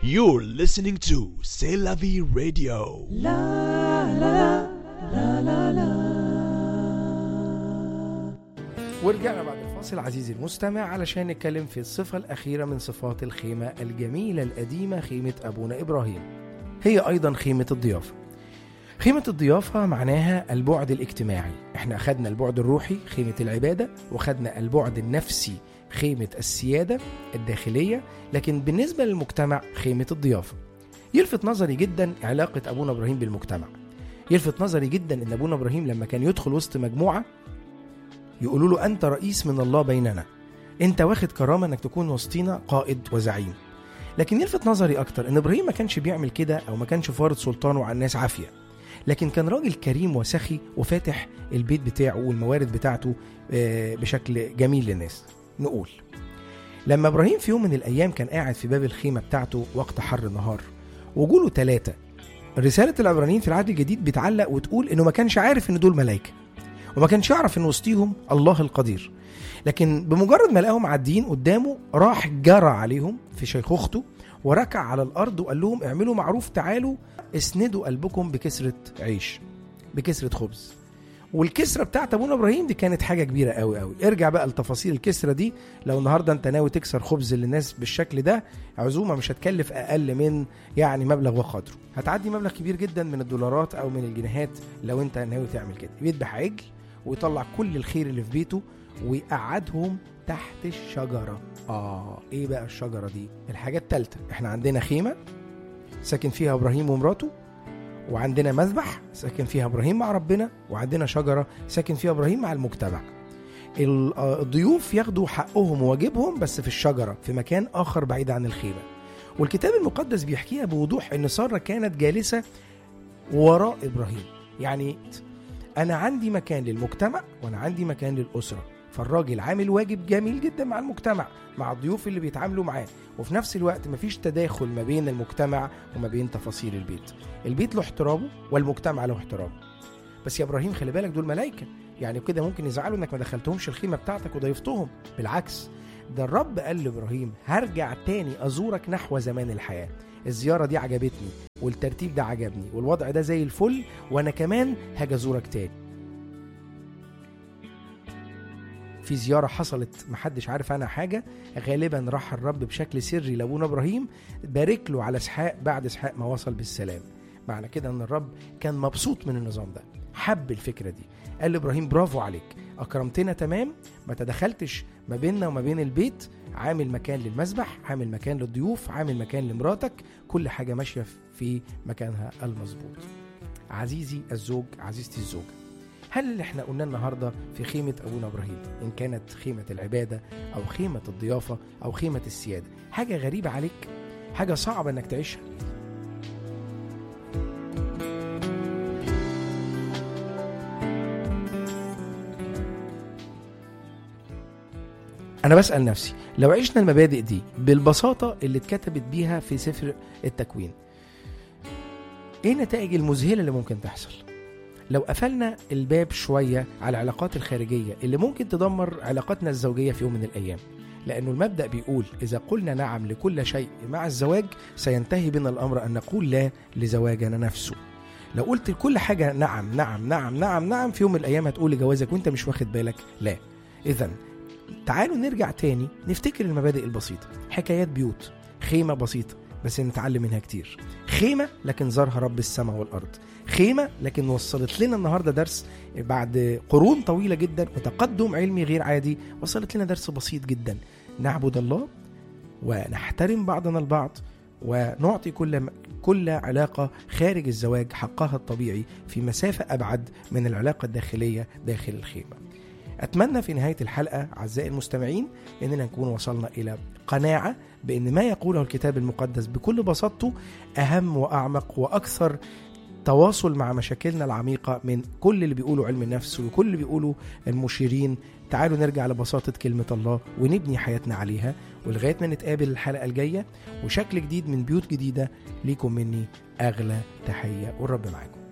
You're listening to C'est la vie radio. ورجعنا بعد الفاصل عزيزي المستمع علشان نتكلم في الصفة الأخيرة من صفات الخيمة الجميلة القديمة خيمة أبونا إبراهيم هي أيضا خيمة الضيافة خيمة الضيافة معناها البعد الاجتماعي احنا أخدنا البعد الروحي خيمة العبادة وخدنا البعد النفسي خيمة السيادة الداخلية لكن بالنسبة للمجتمع خيمة الضيافة يلفت نظري جدا علاقة أبونا إبراهيم بالمجتمع يلفت نظري جدا ان ابونا ابراهيم لما كان يدخل وسط مجموعه يقولوا له انت رئيس من الله بيننا انت واخد كرامه انك تكون وسطينا قائد وزعيم لكن يلفت نظري اكتر ان ابراهيم ما كانش بيعمل كده او ما كانش فارض سلطانه على الناس عافيه لكن كان راجل كريم وسخي وفاتح البيت بتاعه والموارد بتاعته آه، بشكل جميل للناس نقول لما ابراهيم في يوم من الايام كان قاعد في باب الخيمه بتاعته وقت حر النهار وجوله ثلاثه رسالة العبرانيين في العهد الجديد بتعلق وتقول انه ما كانش عارف ان دول ملائكة وما كانش يعرف ان وسطيهم الله القدير لكن بمجرد ما لقاهم عاديين قدامه راح جرى عليهم في شيخوخته وركع على الارض وقال لهم اعملوا معروف تعالوا اسندوا قلبكم بكسرة عيش بكسرة خبز والكسرة بتاعت ابونا ابراهيم دي كانت حاجة كبيرة قوي قوي ارجع بقى لتفاصيل الكسرة دي لو النهاردة انت ناوي تكسر خبز للناس بالشكل ده عزومة مش هتكلف اقل من يعني مبلغ وقدره هتعدي مبلغ كبير جدا من الدولارات او من الجنيهات لو انت ناوي تعمل كده بيذبح عجل ويطلع كل الخير اللي في بيته ويقعدهم تحت الشجرة اه ايه بقى الشجرة دي الحاجة التالتة احنا عندنا خيمة ساكن فيها ابراهيم ومراته وعندنا مذبح ساكن فيها ابراهيم مع ربنا وعندنا شجرة ساكن فيها ابراهيم مع المجتمع ال- آه، الضيوف ياخدوا حقهم وواجبهم بس في الشجرة في مكان آخر بعيد عن الخيمة والكتاب المقدس بيحكيها بوضوح ان ساره كانت جالسه وراء ابراهيم يعني انا عندي مكان للمجتمع وانا عندي مكان للاسره فالراجل عامل واجب جميل جدا مع المجتمع مع الضيوف اللي بيتعاملوا معاه وفي نفس الوقت مفيش تداخل ما بين المجتمع وما بين تفاصيل البيت البيت له احترامه والمجتمع له احترامه بس يا ابراهيم خلي بالك دول ملائكه يعني كده ممكن يزعلوا انك ما دخلتهمش الخيمه بتاعتك وضيفتهم بالعكس ده الرب قال لابراهيم هرجع تاني ازورك نحو زمان الحياه الزياره دي عجبتني والترتيب ده عجبني والوضع ده زي الفل وانا كمان هاجي ازورك تاني في زياره حصلت محدش عارف عنها حاجه غالبا راح الرب بشكل سري لابونا ابراهيم بارك له على اسحاق بعد اسحاق ما وصل بالسلام معنى كده ان الرب كان مبسوط من النظام ده حب الفكره دي قال لابراهيم برافو عليك اكرمتنا تمام ما تدخلتش ما بيننا وما بين البيت عامل مكان للمسبح عامل مكان للضيوف عامل مكان لمراتك كل حاجه ماشيه في مكانها المظبوط عزيزي الزوج عزيزتي الزوجه هل اللي احنا قلنا النهارده في خيمه ابونا ابراهيم ان كانت خيمه العباده او خيمه الضيافه او خيمه السياده حاجه غريبه عليك حاجه صعبه انك تعيشها أنا بسأل نفسي لو عشنا المبادئ دي بالبساطة اللي اتكتبت بيها في سفر التكوين إيه النتائج المذهلة اللي ممكن تحصل؟ لو قفلنا الباب شوية على العلاقات الخارجية اللي ممكن تدمر علاقاتنا الزوجية في يوم من الأيام لأنه المبدأ بيقول إذا قلنا نعم لكل شيء مع الزواج سينتهي بنا الأمر أن نقول لا لزواجنا نفسه لو قلت لكل حاجة نعم نعم نعم نعم نعم في يوم من الأيام هتقول لجوازك وأنت مش واخد بالك لا إذا تعالوا نرجع تاني نفتكر المبادئ البسيطة حكايات بيوت خيمة بسيطة بس نتعلم منها كتير خيمة لكن زارها رب السماء والأرض خيمة لكن وصلت لنا النهاردة درس بعد قرون طويلة جدا وتقدم علمي غير عادي وصلت لنا درس بسيط جدا نعبد الله ونحترم بعضنا البعض ونعطي كل كل علاقة خارج الزواج حقها الطبيعي في مسافة أبعد من العلاقة الداخلية داخل الخيمة أتمنى في نهاية الحلقة أعزائي المستمعين أننا نكون وصلنا إلى قناعة بأن ما يقوله الكتاب المقدس بكل بساطته أهم وأعمق وأكثر تواصل مع مشاكلنا العميقة من كل اللي بيقولوا علم النفس وكل اللي بيقولوا المشيرين تعالوا نرجع لبساطة كلمة الله ونبني حياتنا عليها ولغاية ما نتقابل الحلقة الجاية وشكل جديد من بيوت جديدة ليكم مني أغلى تحية والرب معاكم